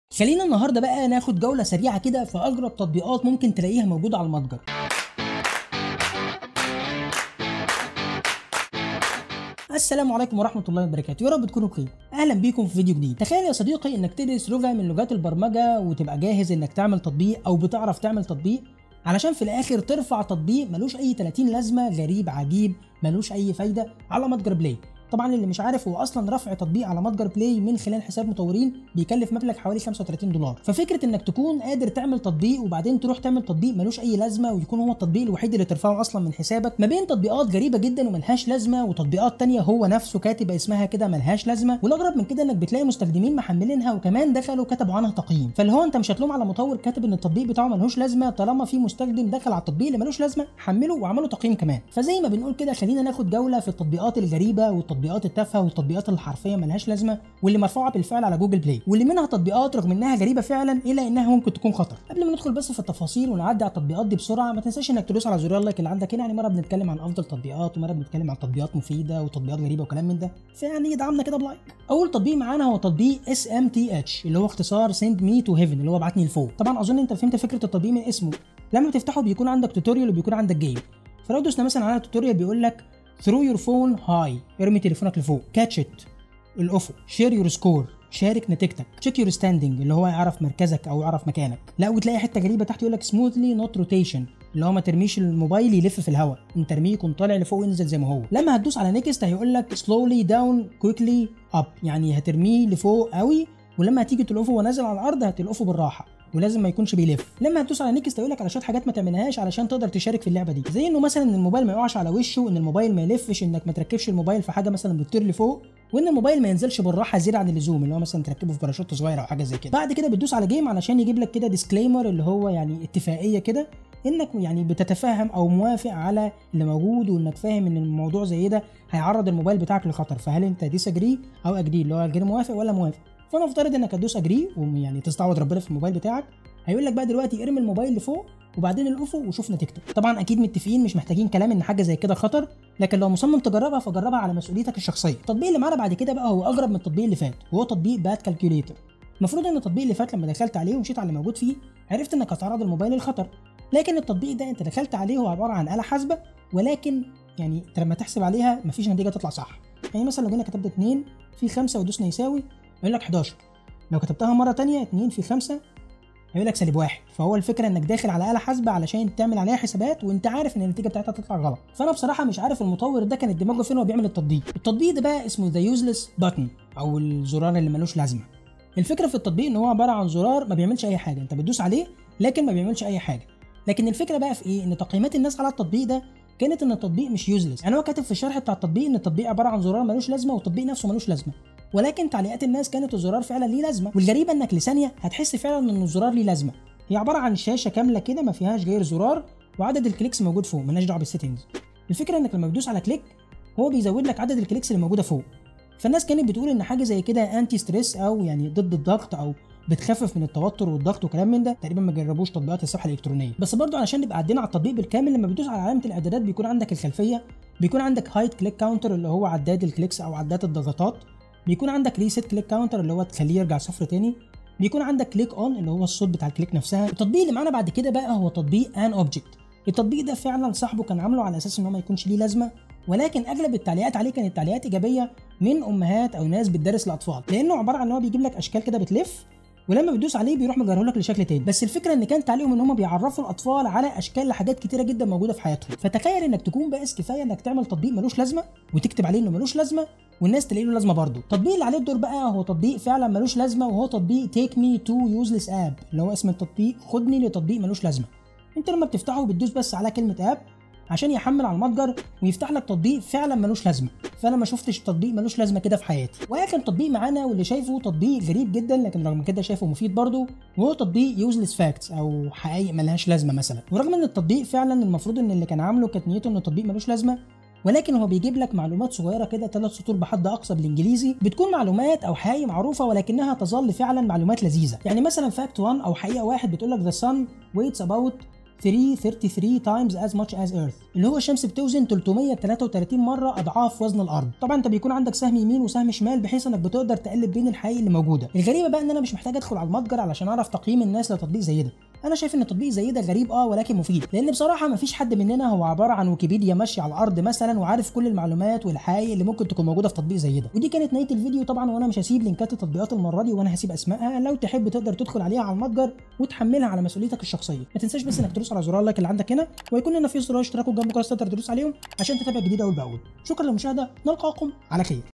خلينا النهارده بقى ناخد جوله سريعه كده في اغرب تطبيقات ممكن تلاقيها موجوده على المتجر السلام عليكم ورحمه الله وبركاته يا رب تكونوا بخير اهلا بيكم في فيديو جديد تخيل يا صديقي انك تدرس لغه من لغات البرمجه وتبقى جاهز انك تعمل تطبيق او بتعرف تعمل تطبيق علشان في الاخر ترفع تطبيق ملوش اي 30 لازمه غريب عجيب ملوش اي فايده على متجر بلاي طبعا اللي مش عارف هو اصلا رفع تطبيق على متجر بلاي من خلال حساب مطورين بيكلف مبلغ حوالي 35 دولار ففكره انك تكون قادر تعمل تطبيق وبعدين تروح تعمل تطبيق ملوش اي لازمه ويكون هو التطبيق الوحيد اللي ترفعه اصلا من حسابك ما بين تطبيقات غريبه جدا وملهاش لازمه وتطبيقات تانية هو نفسه كاتب اسمها كده ملهاش لازمه والاغرب من كده انك بتلاقي مستخدمين محملينها وكمان دخلوا كتبوا عنها تقييم فاللي هو انت مش هتلوم على مطور كاتب ان التطبيق بتاعه ملهوش لازمه طالما في مستخدم دخل على التطبيق اللي ملوش لازمه حمله وعمله تقييم كمان فزي ما بنقول كده خلينا ناخد جوله في التطبيقات الغريبه والتطبيقات التافهه والتطبيقات اللي حرفيا ملهاش لازمه واللي مرفوعه بالفعل على جوجل بلاي واللي منها تطبيقات رغم انها غريبه فعلا الا انها ممكن تكون خطر قبل ما ندخل بس في التفاصيل ونعدي على التطبيقات دي بسرعه ما تنساش انك تدوس على زرار اللايك اللي عندك هنا يعني مره بنتكلم عن افضل تطبيقات ومره بنتكلم عن تطبيقات مفيده وتطبيقات غريبه وكلام من ده فيعني ادعمنا كده بلايك اول تطبيق معانا هو تطبيق اس ام تي اتش اللي هو اختصار سند مي تو هيفن اللي هو ابعتني لفوق طبعا اظن انت فهمت فكره التطبيق من اسمه لما بتفتحه بيكون عندك توتوريال وبيكون عندك جيم فلو دوسنا مثلا على التوتوريال بيقول لك ثرو يور فون هاي ارمي تليفونك لفوق كاتش ات الافق شير يور سكور شارك نتيجتك تشيك يور ستاندنج اللي هو يعرف مركزك او يعرف مكانك لا وتلاقي حته غريبه تحت يقول لك سموثلي نوت روتيشن اللي هو ما ترميش الموبايل يلف في الهواء انت ترميه يكون طالع لفوق وينزل زي ما هو لما هتدوس على نيكست هيقول لك سلولي داون كويكلي اب يعني هترميه لفوق قوي ولما هتيجي تلقفه وهو نازل على الارض هتلقفه بالراحه ولازم ما يكونش بيلف لما هتدوس على نيكست هيقول لك على شويه حاجات ما تعملهاش علشان تقدر تشارك في اللعبه دي زي انه مثلا ان الموبايل ما يقعش على وشه ان الموبايل ما يلفش انك ما تركبش الموبايل في حاجه مثلا بتطير لفوق وان الموبايل ما ينزلش بالراحه زياده عن اللزوم اللي هو مثلا تركبه في باراشوت صغير او حاجه زي كده بعد كده بتدوس على جيم علشان يجيب لك كده ديسكليمر اللي هو يعني اتفاقيه كده انك يعني بتتفهم او موافق على اللي موجود وانك فاهم ان الموضوع زي ده هيعرض الموبايل بتاعك لخطر فهل انت ديس اجري او اجري اللي هو غير موافق ولا موافق فنفترض انك هتدوس اجري ويعني تستعوض ربنا في الموبايل بتاعك هيقول لك بقى دلوقتي ارمي الموبايل لفوق وبعدين الافق وشوف نتيجتك طبعا اكيد متفقين مش محتاجين كلام ان حاجه زي كده خطر لكن لو مصمم تجربها فجربها على مسؤوليتك الشخصيه التطبيق اللي معانا بعد كده بقى هو اغرب من التطبيق اللي فات وهو تطبيق بات كالكوليتر المفروض ان التطبيق اللي فات لما دخلت عليه ومشيت على اللي موجود فيه عرفت انك هتعرض الموبايل للخطر لكن التطبيق ده انت دخلت عليه هو عباره عن اله حاسبه ولكن يعني انت لما تحسب عليها مفيش نتيجه تطلع صح يعني مثلا لو جينا كتبت 2 في 5 ودوسنا يساوي يقول لك 11 لو كتبتها مره تانية 2 في 5 هيقول لك سالب واحد فهو الفكره انك داخل على اله حاسبه علشان تعمل عليها حسابات وانت عارف ان النتيجه بتاعتها تطلع غلط فانا بصراحه مش عارف المطور ده كان دماغه فين وهو بيعمل التطبيق التطبيق ده بقى اسمه ذا يوزلس باتن او الزرار اللي ملوش لازمه الفكره في التطبيق ان هو عباره عن زرار ما بيعملش اي حاجه انت بتدوس عليه لكن ما بيعملش اي حاجه لكن الفكره بقى في ايه ان تقييمات الناس على التطبيق ده كانت ان التطبيق مش يوزلس يعني هو كاتب في الشرح بتاع التطبيق ان التطبيق عباره عن زرار ملوش لازمه والتطبيق نفسه ملوش لازمه ولكن تعليقات الناس كانت الزرار فعلا ليه لازمه والغريبه انك لثانيه هتحس فعلا ان الزرار ليه لازمه هي عباره عن شاشه كامله كده ما فيهاش غير زرار وعدد الكليكس موجود فوق مالناش دعوه بالسيتنجز الفكره انك لما بتدوس على كليك هو بيزود لك عدد الكليكس اللي موجوده فوق فالناس كانت بتقول ان حاجه زي كده انتي ستريس او يعني ضد الضغط او بتخفف من التوتر والضغط وكلام من ده تقريبا ما جربوش تطبيقات الصحه الالكترونيه بس برضو علشان نبقى عدينا على التطبيق بالكامل لما بتدوس على علامه الاعدادات بيكون عندك الخلفيه بيكون عندك هايت كليك كاونتر اللي هو عداد الكليكس او عداد الضغطات بيكون عندك ريست كليك كاونتر اللي هو تخليه يرجع صفر تاني بيكون عندك كليك اون اللي هو الصوت بتاع الكليك نفسها التطبيق اللي معانا بعد كده بقى هو تطبيق ان اوبجكت التطبيق ده فعلا صاحبه كان عامله على اساس ان هو ما يكونش ليه لازمه ولكن اغلب التعليقات عليه كانت تعليقات ايجابيه من امهات او ناس بتدرس الاطفال لانه عباره عن ان هو بيجيب لك اشكال كده بتلف ولما بتدوس عليه بيروح مجره لك لشكل تاني بس الفكره ان كان تعليقهم ان هم بيعرفوا الاطفال على اشكال لحاجات كتيره جدا موجوده في حياتهم فتخيل انك تكون بائس كفايه انك تعمل تطبيق ملوش لازمه وتكتب عليه انه ملوش لازمه والناس تلاقي له لازمه برضه التطبيق اللي عليه الدور بقى هو تطبيق فعلا ملوش لازمه وهو تطبيق تيك مي تو يوزلس اب اللي هو اسم التطبيق خدني لتطبيق ملوش لازمه انت لما بتفتحه بتدوس بس على كلمه اب عشان يحمل على المتجر ويفتح لك تطبيق فعلا ملوش لازمه فانا ما شفتش تطبيق ملوش لازمه كده في حياتي واخر تطبيق معانا واللي شايفه تطبيق غريب جدا لكن رغم كده شايفه مفيد برضه وهو تطبيق يوزلس فاكتس او حقائق ملهاش لازمه مثلا ورغم ان التطبيق فعلا المفروض ان اللي كان عامله كانت نيته ان التطبيق ملوش لازمه ولكن هو بيجيب لك معلومات صغيره كده ثلاث سطور بحد اقصى بالانجليزي بتكون معلومات او حقائق معروفه ولكنها تظل فعلا معلومات لذيذه يعني مثلا فاكت 1 او حقيقه واحد بتقول لك the sun waits about 333 times as much as earth اللي هو الشمس بتوزن 333 مره اضعاف وزن الارض طبعا انت بيكون عندك سهم يمين وسهم شمال بحيث انك بتقدر تقلب بين الحقائق اللي موجوده الغريبه بقى ان انا مش محتاج ادخل على المتجر علشان اعرف تقييم الناس لتطبيق زي ده انا شايف ان تطبيق زي ده غريب اه ولكن مفيد لان بصراحه مفيش حد مننا هو عباره عن ويكيبيديا ماشي على الارض مثلا وعارف كل المعلومات والحقائق اللي ممكن تكون موجوده في تطبيق زي ده ودي كانت نهايه الفيديو طبعا وانا مش هسيب لينكات التطبيقات المره دي وانا هسيب اسمائها لو تحب تقدر تدخل عليها على المتجر وتحملها على مسؤوليتك الشخصيه ما تنساش بس انك تدوس على زرار اللايك اللي عندك هنا ويكون لنا في زرار اشتراك جنب الجرس تقدر تدوس عليهم عشان تتابع جديد اول باول شكرا للمشاهده نلقاكم على خير